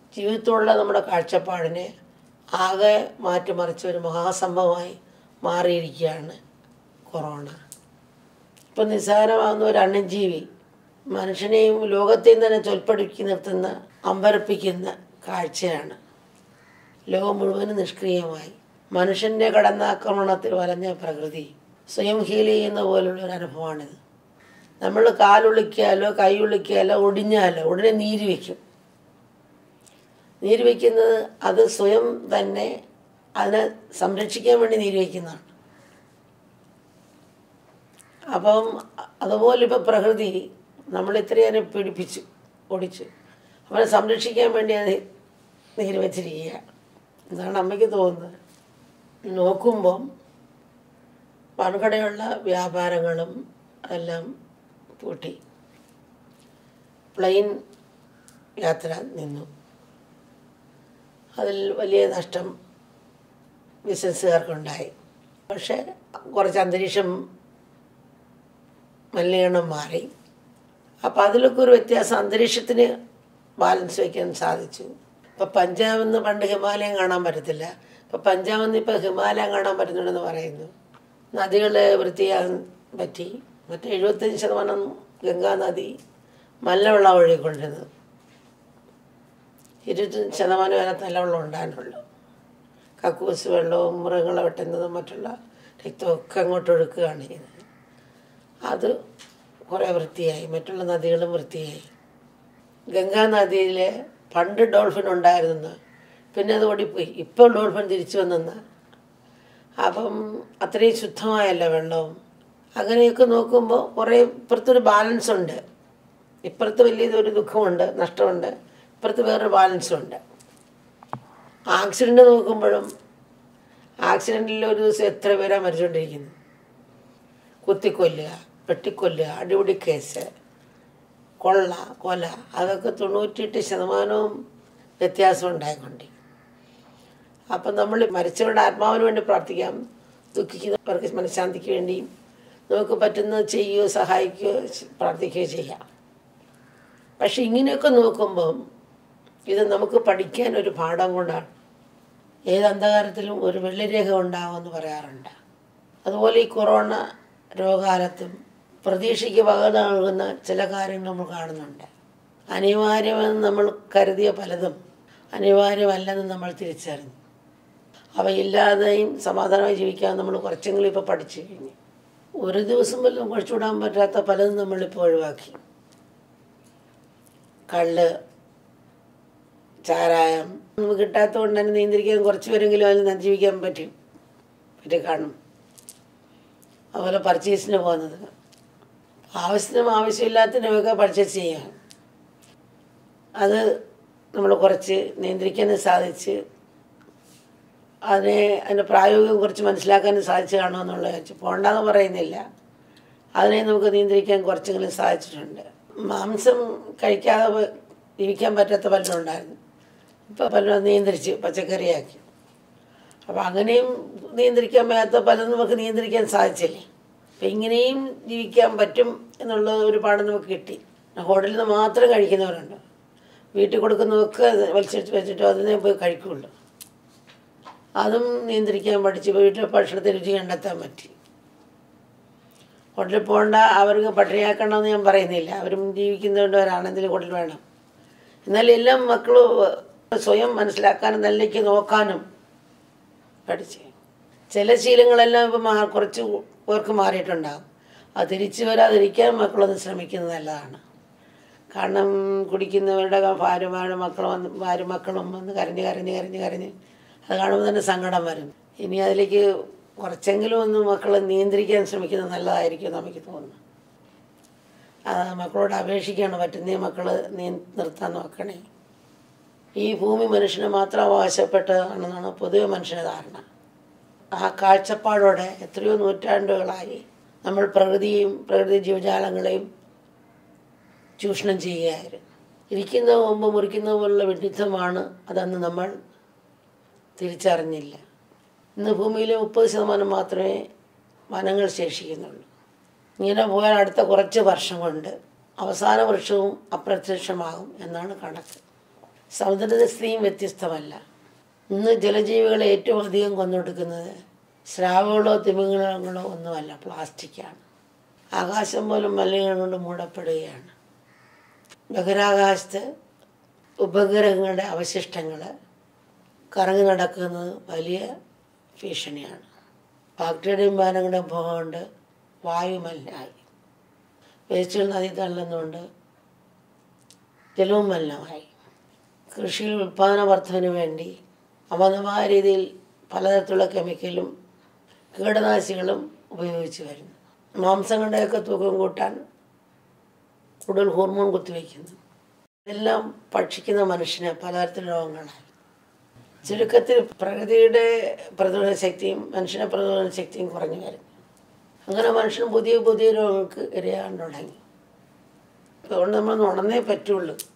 ജീവിതത്തോടുള്ള നമ്മുടെ കാഴ്ചപ്പാടിനെ ആകെ മാറ്റിമറിച്ച ഒരു മഹാസംഭവമായി മാറിയിരിക്കുകയാണ് കൊറോണ ഇപ്പം നിസ്സാരമാകുന്ന ഒരു അണ്ണജീവി മനുഷ്യനെയും ലോകത്തെയും തന്നെ ചൊൽപ്പടുക്കി നിർത്തുന്ന അമ്പരപ്പിക്കുന്ന കാഴ്ചയാണ് ലോകം മുഴുവനും നിഷ്ക്രിയമായി മനുഷ്യൻ്റെ കടന്നാക്രമണത്തിൽ വലഞ്ഞ പ്രകൃതി സ്വയം ഹീൽ ചെയ്യുന്ന പോലുള്ള ഒരു അനുഭവമാണിത് നമ്മൾ കാലൊളിക്കാലോ കൈ ഒളിക്കാലോ ഒടിഞ്ഞാലോ ഉടനെ നീര് വയ്ക്കും നീര് വയ്ക്കുന്നത് അത് സ്വയം തന്നെ അതിനെ സംരക്ഷിക്കാൻ വേണ്ടി നീര് വയ്ക്കുന്നതാണ് അപ്പം അതുപോലെ ഇപ്പോൾ പ്രകൃതി നമ്മൾ ഇത്രയേറെ പീഡിപ്പിച്ചു ഓടിച്ചു അവനെ സംരക്ഷിക്കാൻ വേണ്ടി അത് നീര് വെച്ചിരിക്കുക എന്നാണ് അമ്മയ്ക്ക് തോന്നുന്നത് നോക്കുമ്പം വൻകടയുള്ള വ്യാപാരങ്ങളും എല്ലാം പൂട്ടി പ്ലെയിൻ യാത്ര നിന്നു അതിൽ വലിയ നഷ്ടം ബിസിനസ്സുകാർക്കുണ്ടായി പക്ഷേ കുറച്ച് അന്തരീക്ഷം മലിനീകരണം മാറി അപ്പോൾ അതിലൊക്കെ ഒരു വ്യത്യാസം അന്തരീക്ഷത്തിന് ബാലൻസ് വയ്ക്കാൻ സാധിച്ചു ഇപ്പോൾ പഞ്ചാബിൽ നിന്ന് പണ്ട് ഹിമാലയം കാണാൻ പറ്റത്തില്ല ഇപ്പോൾ പഞ്ചാബിൽ നിന്ന് ഇപ്പോൾ ഹിമാലയം കാണാൻ പറ്റുന്നുണ്ടെന്ന് പറയുന്നു നദികൾ വൃത്തിയാകാൻ പറ്റി മറ്റേ എഴുപത്തഞ്ച് ശതമാനം ഗംഗാ നദി മല്ലവെള്ളം ഒഴുകിക്കൊണ്ടിരുന്നത് ഇരുപത്തഞ്ച് ശതമാനം വരെ നല്ല വെള്ളം ഉണ്ടാകാനുള്ളൂ കക്കൂസ് വെള്ളവും മൃഗങ്ങളെ വെട്ടുന്നതും മറ്റുള്ള രക്തമൊക്കെ അങ്ങോട്ട് ഒഴുക്കുകയാണ് ചെയ്യുന്നത് അത് കുറേ വൃത്തിയായി മറ്റുള്ള നദികളും വൃത്തിയായി ഗംഗാ നദിയിൽ പണ്ട് ഡോൾഫിൻ ഉണ്ടായിരുന്നു പിന്നെ അത് ഓടിപ്പോയി ഇപ്പോൾ ഡോൾഫിൻ തിരിച്ചു വന്നെന്ന് അപ്പം അത്രയും ശുദ്ധമായല്ല വെള്ളവും അങ്ങനെയൊക്കെ നോക്കുമ്പോൾ കുറേ ഇപ്പുറത്തൊരു ബാലൻസ് ഉണ്ട് ഇപ്പുറത്ത് വലിയൊരു ദുഃഖമുണ്ട് നഷ്ടമുണ്ട് ഇപ്പുറത്ത് വേറൊരു ബാലൻസും ഉണ്ട് ആക്സിഡൻറ്റ് നോക്കുമ്പോഴും ആക്സിഡൻറ്റിൽ ഒരു ദിവസം എത്ര പേരാണ് മരിച്ചുകൊണ്ടിരിക്കുന്നത് കുത്തിക്കൊല്ലുക വെട്ടിക്കൊല്ലുക അടിപിടി കേസ് കൊള്ള കൊല അതൊക്കെ തൊണ്ണൂറ്റിയെട്ട് ശതമാനവും വ്യത്യാസം ഉണ്ടായിക്കൊണ്ടിരിക്കും അപ്പം നമ്മൾ മരിച്ചവരുടെ ആത്മാവിന് വേണ്ടി പ്രാർത്ഥിക്കാം ദുഃഖിക്കുന്നവർക്ക് മനഃശാന്തിക്ക് വേണ്ടിയും നമുക്ക് പറ്റുന്നത് ചെയ്യുകയോ സഹായിക്കുകയോ പ്രാർത്ഥിക്കുകയോ ചെയ്യാം പക്ഷെ ഇങ്ങനെയൊക്കെ നോക്കുമ്പം ഇത് നമുക്ക് പഠിക്കാൻ ഒരു പാഠം കൊണ്ടാണ് ഏത് അന്ധകാരത്തിലും ഒരു വെള്ളിരേഖ ഉണ്ടാകുമെന്ന് പറയാറുണ്ട് അതുപോലെ ഈ കൊറോണ രോഗകാലത്തും പ്രതീക്ഷയ്ക്ക് വക നൽകുന്ന ചില കാര്യങ്ങൾ നമ്മൾ കാണുന്നുണ്ട് അനിവാര്യമെന്ന് നമ്മൾ കരുതിയ പലതും അനിവാര്യമല്ലെന്ന് നമ്മൾ തിരിച്ചറിഞ്ഞു അവയില്ലാതെയും സമാധാനമായി ജീവിക്കാൻ നമ്മൾ കുറച്ചെങ്കിലും ഇപ്പോൾ പഠിച്ചു കഴിഞ്ഞു ഒരു ദിവസം പോലും കഴിച്ചുവിടാൻ പറ്റാത്ത പലതും നമ്മളിപ്പോൾ ഒഴിവാക്കി കള്ള് ചാരായം നമുക്ക് കിട്ടാത്തതുകൊണ്ട് തന്നെ നിയന്ത്രിക്കാൻ കുറച്ച് പേരെങ്കിലും അതിൽ നിന്ന് ജീവിക്കാൻ പറ്റും പറ്റി കാണും അതുപോലെ പർച്ചേസിന് പോകുന്നത് ആവശ്യത്തിനും ആവശ്യമില്ലാത്തതിനുമൊക്കെ പർച്ചേസ് ചെയ്യാം അത് നമ്മൾ കുറച്ച് നിയന്ത്രിക്കാനും സാധിച്ച് അതിനെ അതിൻ്റെ പ്രായോഗികം കുറച്ച് മനസ്സിലാക്കാനും സാധിച്ചു കാണുമെന്നുള്ള വെച്ച് പോണ്ടെന്ന് പറയുന്നില്ല അതിനെ നമുക്ക് നിയന്ത്രിക്കാൻ കുറച്ചെങ്കിലും സാധിച്ചിട്ടുണ്ട് മാംസം കഴിക്കാതെ പ- ജീവിക്കാൻ പറ്റാത്ത പലരും ഉണ്ടായിരുന്നു ഇപ്പോൾ പലരും നിയന്ത്രിച്ച് പച്ചക്കറിയാക്കി അപ്പോൾ അങ്ങനെയും നിയന്ത്രിക്കാൻ വയ്യാത്ത പലതും നമുക്ക് നിയന്ത്രിക്കാൻ സാധിച്ചില്ലേ അപ്പം ഇങ്ങനെയും ജീവിക്കാൻ പറ്റും എന്നുള്ള ഒരു പാഠം നമുക്ക് കിട്ടി ഹോട്ടലിൽ നിന്ന് മാത്രം കഴിക്കുന്നവരുണ്ട് വീട്ടിൽ കൊടുക്കുന്നതൊക്കെ വലിച്ചിട്ട് വെച്ചിട്ട് അതിനെ പോയി കഴിക്കുള്ളൂ അതും നിയന്ത്രിക്കാൻ പഠിച്ച് വീട്ടിൽ ഭക്ഷണത്തെ രുചി കണ്ടെത്താൻ പറ്റി ഹോട്ടലിൽ പോകണ്ട അവർക്ക് പട്ടിണിയാക്കണമെന്ന് ഞാൻ പറയുന്നില്ല അവരും ജീവിക്കുന്നവരാണെങ്കിൽ ഹോട്ടൽ വേണം എന്നാൽ എല്ലാം മക്കളും സ്വയം മനസ്സിലാക്കാനും നല്ലേക്ക് നോക്കാനും പഠിച്ച് ചില ശീലങ്ങളെല്ലാം ഇപ്പം മാ കുറച്ച് പേർക്ക് മാറിയിട്ടുണ്ടാകും അത് തിരിച്ചു വരാതിരിക്കാൻ മക്കളൊന്ന് ശ്രമിക്കുന്നത് നല്ലതാണ് കാരണം കുടിക്കുന്നവരുടെ ഭാര്യമാരുടെ മക്കളും വന്ന് ഭാര്യ മക്കളും വന്ന് കരഞ്ഞ് കരഞ്ഞ് കരഞ്ഞ് കരഞ്ഞ് അത് കാണുമ്പോൾ തന്നെ സങ്കടം വരും ഇനി അതിലേക്ക് കുറച്ചെങ്കിലും ഒന്ന് മക്കളെ നിയന്ത്രിക്കാൻ ശ്രമിക്കുന്നത് നല്ലതായിരിക്കും നമുക്ക് തോന്നുന്നു അത് മക്കളോട് അപേക്ഷിക്കുകയാണ് പറ്റുന്ന മക്കൾ നീ നിർത്താൻ നോക്കണേ ഈ ഭൂമി മനുഷ്യന് മാത്രം അവകാശപ്പെട്ടതാണെന്നാണ് പൊതുവെ മനുഷ്യൻ്റെ ധാരണ ആ കാഴ്ചപ്പാടോടെ എത്രയോ നൂറ്റാണ്ടുകളായി നമ്മൾ പ്രകൃതിയും പ്രകൃതി ജീവജാലങ്ങളെയും ചൂഷണം ചെയ്യുകയായിരുന്നു ഇരിക്കുന്ന മുമ്പ് മുറിക്കുന്ന പോലുള്ള വിഡിത്തമാണ് അതെന്ന് നമ്മൾ തിരിച്ചറിഞ്ഞില്ല ഇന്ന് ഭൂമിയിലെ മുപ്പത് ശതമാനം മാത്രമേ വനങ്ങൾ ശേഷിക്കുന്നുള്ളൂ ഇങ്ങനെ പോയാൽ അടുത്ത കുറച്ച് വർഷം കൊണ്ട് അവസാന വൃക്ഷവും അപ്രത്യക്ഷമാകും എന്നാണ് കണക്ക് സമുദ്രസ്ഥിതിയും വ്യത്യസ്തമല്ല ഇന്ന് ജലജീവികളെ ഏറ്റവും അധികം കൊന്നൊടുക്കുന്നത് സ്രാവുകളോ തിമിംഗലങ്ങളോ ഒന്നുമല്ല പ്ലാസ്റ്റിക്കാണ് ആകാശം പോലും മലിനീകരണം കൊണ്ട് മൂടപ്പെടുകയാണ് ബഹിരാകാശത്ത് ഉപഗ്രഹങ്ങളുടെ അവശിഷ്ടങ്ങൾ കറങ്ങി നടക്കുന്നത് വലിയ ഭീഷണിയാണ് ഫാക്ടറിയുടെയും വാഹനങ്ങളുടെയും പുക കൊണ്ട് വായു മലിനമായി വേസ്റ്റുകൾ നദി തള്ളുന്നതുകൊണ്ട് ജലവും മലിനമായി കൃഷിയിൽ ഉൽപ്പാദന വർധനവിന് വേണ്ടി അമിതമായ രീതിയിൽ പലതരത്തിലുള്ള കെമിക്കലും കീടനാശികളും ഉപയോഗിച്ച് വരുന്നു മാംസങ്ങളുടെയൊക്കെ തൂക്കം കൂട്ടാൻ കൂടുതൽ ഹോർമോൺ കുത്തിവയ്ക്കുന്നു ഇതെല്ലാം ഭക്ഷിക്കുന്ന മനുഷ്യന് പലതരത്തിലുള്ള രോഗങ്ങളായി ചുരുക്കത്തിൽ പ്രകൃതിയുടെ പ്രതിരോധ ശക്തിയും മനുഷ്യന്റെ പ്രതിരോധ ശക്തിയും കുറഞ്ഞു വരുന്നു അങ്ങനെ മനുഷ്യൻ പുതിയ പുതിയ രോഗങ്ങൾക്ക് ഇരയാൻ തുടങ്ങി അതുകൊണ്ട് നമ്മൾ ഉണർന്നേ പറ്റുള്ളൂ